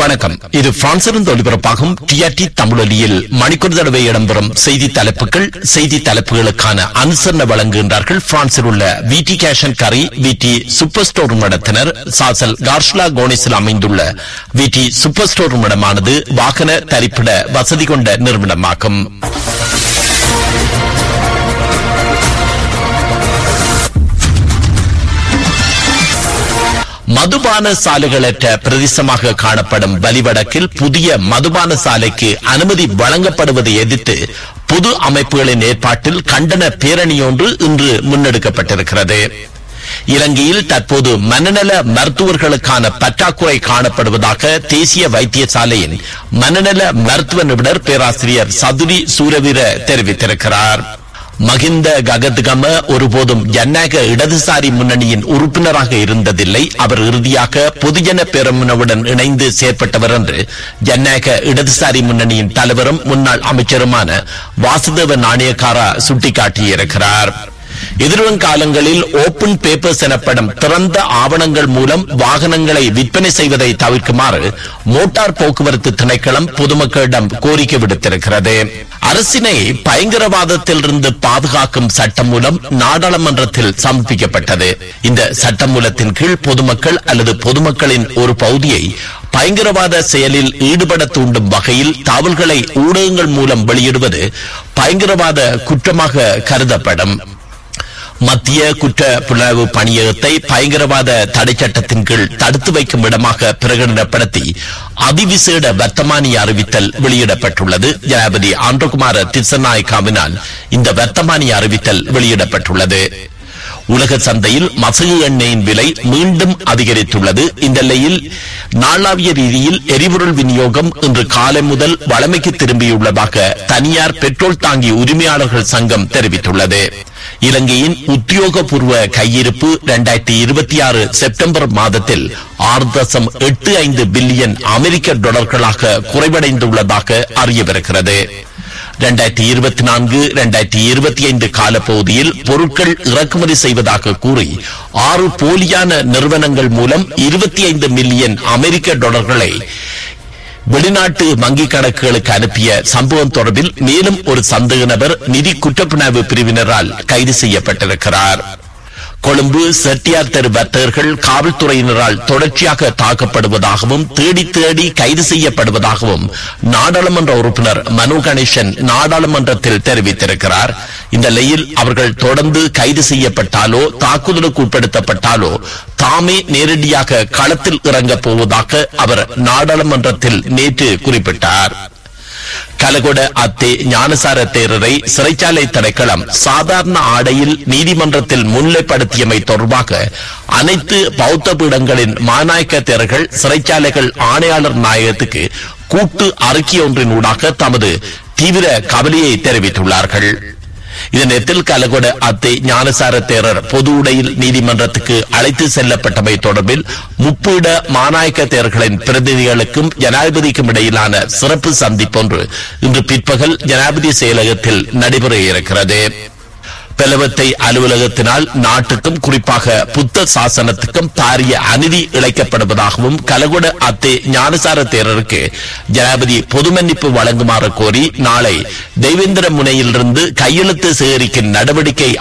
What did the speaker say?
வணக்கம் இது பிரான்சிலிருந்து ஒலிபரப்பாகும் டிஆர்டி தமிழொலியில் மணிக்கூர் தடவை இடம்பெறும் செய்தி தலைப்புகள் செய்தி தலைப்புகளுக்கான அனுசரணை வழங்குகின்றார்கள் பிரான்சில் உள்ள விடி கேஷன் கரி விடி சூப்பர் ஸ்டோர் நடத்தினர் சாசல் கார்ஷ்லா கோனிஸில் அமைந்துள்ள விடி சூப்பர் ஸ்டோர் இடமானது வாகன தரிப்பிட வசதி கொண்ட நிறுவனமாகும் மதுபான சாலைகளற்ற பிரதேசமாக காணப்படும் வலிவடக்கில் புதிய மதுபான சாலைக்கு அனுமதி வழங்கப்படுவதை எதிர்த்து பொது அமைப்புகளின் ஏற்பாட்டில் கண்டன பேரணியொன்று இன்று முன்னெடுக்கப்பட்டிருக்கிறது இலங்கையில் தற்போது மனநல மருத்துவர்களுக்கான பற்றாக்குறை காணப்படுவதாக தேசிய வைத்தியசாலையின் மனநல மருத்துவ நிபுணர் பேராசிரியர் சதுரி சூரவீர தெரிவித்திருக்கிறார் மகிந்த ககத்கம ஒருபோதும் ஜனநாயக இடதுசாரி முன்னணியின் உறுப்பினராக இருந்ததில்லை அவர் இறுதியாக பொதுஜன பேரமுனவுடன் இணைந்து செயற்பட்டவர் என்று ஜனநாயக இடதுசாரி முன்னணியின் தலைவரும் முன்னாள் அமைச்சருமான வாசுதேவ நாணயக்காரா சுட்டிக்காட்டியிருக்கிறார் எதிர்வரும் காலங்களில் ஓபன் பேப்பர்ஸ் எனப்படும் திறந்த ஆவணங்கள் மூலம் வாகனங்களை விற்பனை செய்வதை தவிர்க்குமாறு மோட்டார் போக்குவரத்து திணைக்களம் பொதுமக்களிடம் கோரிக்கை விடுத்திருக்கிறது அரசினை பயங்கரவாதத்திலிருந்து பாதுகாக்கும் சட்டம் மூலம் நாடாளுமன்றத்தில் சமர்ப்பிக்கப்பட்டது இந்த சட்டமூலத்தின் கீழ் பொதுமக்கள் அல்லது பொதுமக்களின் ஒரு பகுதியை பயங்கரவாத செயலில் ஈடுபட தூண்டும் வகையில் தகவல்களை ஊடகங்கள் மூலம் வெளியிடுவது பயங்கரவாத குற்றமாக கருதப்படும் மத்திய குற்ற புலனாய்வு பணியகத்தை பயங்கரவாத தடை சட்டத்தின் கீழ் தடுத்து வைக்கும் இடமாக பிரகடனப்படுத்தி அதிவிசேட வர்த்தமானி அறிவித்தல் வெளியிடப்பட்டுள்ளது ஜனாபதி ஆண்டகுமார திசநாயக்காவினால் இந்த வர்த்தமானி அறிவித்தல் வெளியிடப்பட்டுள்ளது உலக சந்தையில் மசகு எண்ணெயின் விலை மீண்டும் அதிகரித்துள்ளது இந்த நிலையில் நாளாவிய ரீதியில் எரிபொருள் விநியோகம் இன்று காலை முதல் வளமைக்கு திரும்பியுள்ளதாக தனியார் பெட்ரோல் தாங்கி உரிமையாளர்கள் சங்கம் தெரிவித்துள்ளது இலங்கையின் உத்தியோகபூர்வ கையிருப்பு இரண்டாயிரத்தி இருபத்தி ஆறு செப்டம்பர் மாதத்தில் ஆறு தசம் எட்டு ஐந்து பில்லியன் அமெரிக்க டாலர்களாக குறைவடைந்துள்ளதாக அறியவிருக்கிறது இரண்டாயிரத்தி இருபத்தி நான்கு இரண்டாயிரத்தி இருபத்தி ஐந்து காலப்பகுதியில் பொருட்கள் இறக்குமதி செய்வதாக கூறி ஆறு போலியான நிறுவனங்கள் மூலம் இருபத்தி ஐந்து மில்லியன் அமெரிக்க டாலர்களை வெளிநாட்டு வங்கிக் கணக்குகளுக்கு அனுப்பிய சம்பவம் தொடர்பில் மேலும் ஒரு சந்தேக நபர் நிதி குற்றப்புணர்வு பிரிவினரால் கைது செய்யப்பட்டிருக்கிறார் கொழும்பு செட்டியார் தெரு வர்த்தகர்கள் காவல்துறையினரால் தொடர்ச்சியாக தாக்கப்படுவதாகவும் தேடி தேடி கைது செய்யப்படுவதாகவும் நாடாளுமன்ற உறுப்பினர் மனு கணேசன் நாடாளுமன்றத்தில் தெரிவித்திருக்கிறார் இந்த நிலையில் அவர்கள் தொடர்ந்து கைது செய்யப்பட்டாலோ தாக்குதலுக்கு உட்படுத்தப்பட்டாலோ தாமே நேரடியாக களத்தில் இறங்கப் போவதாக அவர் நாடாளுமன்றத்தில் நேற்று குறிப்பிட்டார் கலகொட அத்தே ஞானசார தேரரை சிறைச்சாலை திணைக்களம் சாதாரண ஆடையில் நீதிமன்றத்தில் முன்னிலைப்படுத்தியமை தொடர்பாக அனைத்து பௌத்த பீடங்களின் மாநாயக்க தேரர்கள் சிறைச்சாலைகள் ஆணையாளர் நாயகத்துக்கு கூட்டு அறிக்கை ஒன்றின் ஊடாக தமது தீவிர கவலையை தெரிவித்துள்ளார்கள் இதனத்தில் கலகொட அத்தை ஞானசார தேரர் பொது உடையில் நீதிமன்றத்துக்கு அழைத்து செல்லப்பட்டமை தொடர்பில் முப்பீட மாநாயக்க தேர்களின் பிரதிநிதிகளுக்கும் ஜனாதிபதிக்கும் இடையிலான சிறப்பு சந்திப்பொன்று இன்று பிற்பகல் ஜனாதிபதி செயலகத்தில் நடைபெற இருக்கிறது பெலவத்தை அலுவலகத்தினால் நாட்டுக்கும் குறிப்பாக புத்த சாசனத்துக்கும் பாரிய அநீதி இழைக்கப்படுவதாகவும் கலகுட அத்தே ஞானசார தேரருக்கு ஜனாபதி பொது மன்னிப்பு வழங்குமாறு கோரி நாளை தெய்வேந்திர முனையிலிருந்து கையெழுத்து சேகரிக்கும் நடவடிக்கை